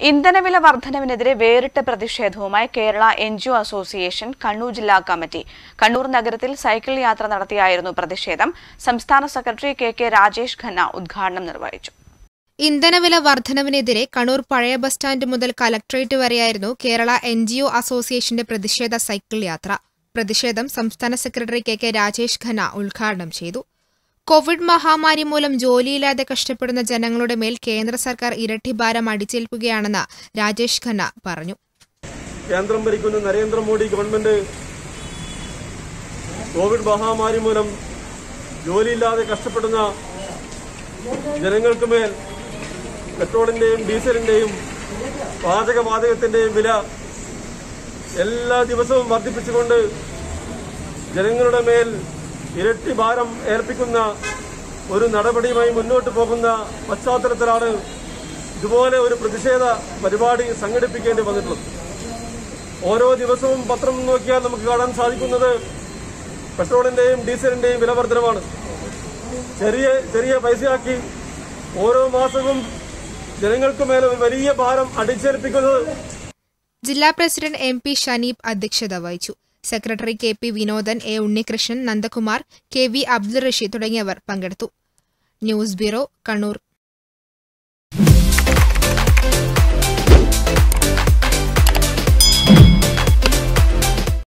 ഇന്ധനവില വർധനവിനെതിരെ വേറിട്ട പ്രതിഷേധവുമായി Kerala N G O association Kannur ജില്ലാ കമ്മിറ്റി കണ്ണൂർ നഗരത്തിൽ സൈക്കിൾ യാത്ര നടത്തിയായിരുന്നു പ്രതിഷേധം സംസ്ഥാന secretary K K Rajesh Khanna ഉദ്ഘാടനം നിർവഹിച്ചു ഇന്ധനവില വർധനവിനെതിരെ കണ്ണൂർ പഴയ ബസ് സ്റ്റാൻഡ് മുതൽ കലക്ട്രേറ്റ് വരെയായിരുന്നു കേരള എൻ ജി ഒ അസോസിയേഷന്റെ പ്രതിഷേധ സൈക്കിൾ യാത്ര പ്രതിഷേധം സംസ്ഥാന secretary K K Rajesh Khanna ഉദ്ഘാടനം ചെയ്തു കോവിഡ് മഹാമാരി മൂലം ജോലിയില്ലാതെ കഷ്ടപ്പെടുന്ന ജനങ്ങളുടെ മേൽ കേന്ദ്ര സർക്കാർ ഇരട്ടി ഭാരം അടിച്ചേൽപ്പുകയാണെന്ന് രാജേഷ് ഖന്ന പറഞ്ഞു കേന്ദ്രം ഭരിക്കുന്ന നരേന്ദ്രമോദി ഗവൺമെന്റ് കോവിഡ് മഹാമാരി മൂലം ജോലിയില്ലാതെ കഷ്ടപ്പെടുന്ന ജനങ്ങൾക്ക് മേൽ പെട്രോളിന്റെയും ഡീസലിന്റെയും പാചകവാതകത്തിന്റെയും വില എല്ലാ ദിവസവും വർദ്ധിപ്പിച്ചുകൊണ്ട് ജനങ്ങളുടെ മേൽ ഇരട്ടി ഭാരം ഏൽപ്പിക്കുന്ന ഒരു നടപടിയുമായി മുന്നോട്ട് പോകുന്ന പശ്ചാത്തലത്തിലാണ് ഇതുപോലെ ഒരു പ്രതിഷേധ പരിപാടി സംഘടിപ്പിക്കേണ്ടി വന്നിട്ടുള്ളത് ഓരോ ദിവസവും പത്രം നോക്കിയാൽ നമുക്ക് കാണാൻ സാധിക്കുന്നത് പെട്രോളിന്റെയും ഡീസലിന്റെയും വില വർധനമാണ് ചെറിയ ചെറിയ പൈസയാക്കി ഓരോ മാസവും ജനങ്ങൾക്ക് മേലെ ഒരു വലിയ ഭാരം അടിച്ചേൽപ്പിക്കുന്നത് ജില്ലാ പ്രസിഡന്റ് എം പി ഷനീബ് അധ്യക്ഷത വഹിച്ചു secretary K P Vinodan A Unnikrishnan Nandakumar K V Abdul Rasheed തുടങ്ങിയവർ പങ്കെടുത്തു ന്യൂസ് ബ്യൂറോ കണ്ണൂർ